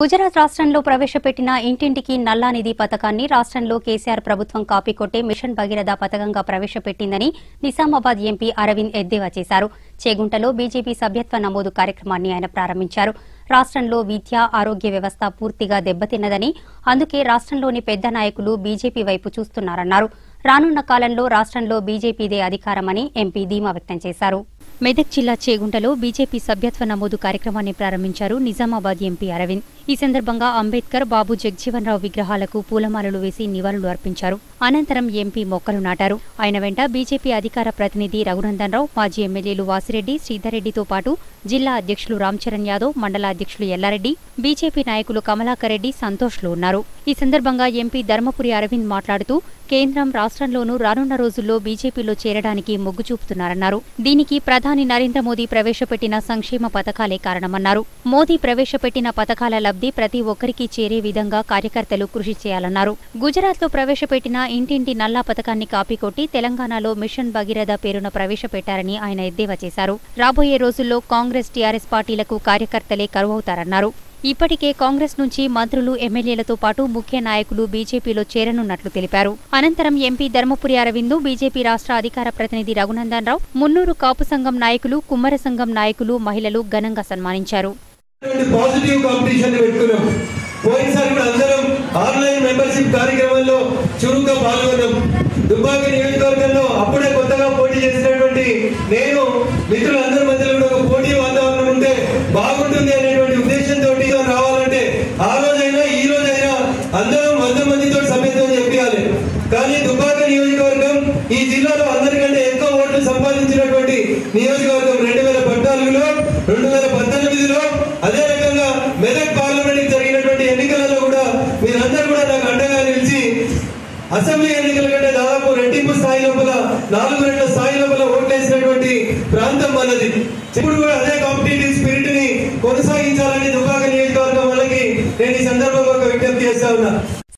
గుజరాత్ రాష్ట్రంలో ప్రవేశపెట్టిన ఇంటింటికి నల్లా నిధి పథకాన్ని రాష్ట్రంలో కేసీఆర్ ప్రభుత్వం కాపీ కొట్టే మిషన్ భగీరథ పథకంగా ప్రవేశపెట్టిందని నిజామాబాద్ ఎంపీ అరవింద్ ఎద్దేవా చేశారు చేగుంటలో బీజేపీ సభ్యత్వ నమోదు కార్యక్రమాన్ని ఆయన ప్రారంభించారు రాష్ట్రంలో విద్య ఆరోగ్య వ్యవస్థ పూర్తిగా దెబ్బతిన్నదని అందుకే రాష్ట్రంలోని పెద్ద నాయకులు బీజేపీ వైపు చూస్తున్నారన్నారు రానున్న కాలంలో రాష్ట్రంలో బీజేపీదే అధికారమని ఎంపీ ధీమా వ్యక్తం చేశారు మెదక్ జిల్లా చేగుంటలో బీజేపీ సభ్యత్వ నమోదు కార్యక్రమాన్ని ప్రారంభించారు నిజామాబాద్ ఎంపీ అరవింద్ ఈ సందర్భంగా అంబేద్కర్ బాబు జగ్జీవన్ రావు విగ్రహాలకు పూలమాలలు వేసి నివాళులు అర్పించారు అనంతరం ఎంపీ మొక్కలు నాటారు ఆయన వెంట బీజేపీ అధికార ప్రతినిధి రఘునందన్ రావు మాజీ ఎమ్మెల్యేలు వాసిరెడ్డి శ్రీధర్రెడ్డితో పాటు జిల్లా అధ్యక్షులు రామ్చరణ్ యాదవ్ మండల అధ్యక్షులు ఎల్లారెడ్డి బీజేపీ నాయకులు కమలాకర్ రెడ్డి సంతోష్లు ఉన్నారు ఈ సందర్భంగా ఎంపీ ధర్మపురి అరవింద్ మాట్లాడుతూ కేంద్రం రాష్ట్రంలోనూ రానున్న రోజుల్లో బీజేపీలో చేరడానికి మొగ్గు చూపుతున్నారన్నారు దీనికి ప్రధాని నరేంద్ర మోదీ ప్రవేశపెట్టిన సంక్షేమ పథకాలే కారణమన్నారు మోదీ ప్రవేశపెట్టిన పథకాల లబ్ధి ప్రతి ఒక్కరికి చేరే విధంగా కార్యకర్తలు కృషి చేయాలన్నారు గుజరాత్లో ప్రవేశపెట్టిన ఇంటింటి నల్లా పథకాన్ని కాపీ కొట్టి తెలంగాణలో మిషన్ భగీరథ పేరున ప్రవేశపెట్టారని ఆయన ఎద్దేవా చేశారు రాబోయే రోజుల్లో కాంగ్రెస్ టీఆర్ఎస్ పార్టీలకు కార్యకర్తలే కరువవుతారన్నారు ఇప్పటికే కాంగ్రెస్ నుంచి మంత్రులు ఎమ్మెల్యేలతో పాటు ముఖ్య నాయకులు బీజేపీలో చేరనున్నట్లు తెలిపారు అనంతరం ఎంపీ ధర్మపురి అరవిందు బీజేపీ రాష్ట్ర అధికార ప్రతినిధి రఘునందన్ రావు మున్నూరు కాపు సంఘం నాయకులు కుమ్మర సంఘం నాయకులు మహిళలు ఘనంగా సన్మానించారు ఇటువంటి పాజిటివ్ కాంపిటీషన్ పెట్టుకున్నాం పోయినసారి కూడా అందరం ఆన్లైన్ మెంబర్షిప్ కార్యక్రమంలో చురుగ్గా పాల్గొన్నాం దుబ్బాక నియోజకవర్గంలో అప్పుడే కొత్తగా పోటీ చేసినటువంటి నేను మిత్రులందరి మధ్యలో కూడా ఒక పోటీ వాతావరణం ఉంటే బాగుంటుంది అనేటువంటి ఉద్దేశంతో రావాలంటే ఆ రోజైనా ఈ రోజైనా అందరం వంద మందితో సభ్యత్వం చెప్పాలి కానీ దుబ్బాక నియోజకవర్గం ఈ జిల్లాలో అందరికంటే ఎక్కువ ఓట్లు సంపాదించినటువంటి నియోజకవర్గం రెండు వేల పద్నాలుగులో రెండు వేల పద్దెనిమిదిలో అదే రకంగా మెదక్ పార్లమెంట్ జరిగినటువంటి ఎన్నికలలో కూడా మీరందరూ కూడా నాకు అండగా నిలిచి అసెంబ్లీ ఎన్నికల కంటే దాదాపు రెట్టింపు స్థాయి లోపల నాలుగు రెట్ల స్థాయి లోపల ఓట్లేసినటువంటి ప్రాంతం మనది ఇప్పుడు కూడా అదే కాంపిటేటివ్ స్పిరిట్ ని కొనసాగించాలని దుబ్బాక నియోజకవర్గం వాళ్ళకి నేను ఈ సందర్భంగా ఒక విజ్ఞప్తి చేస్తా ఉన్నా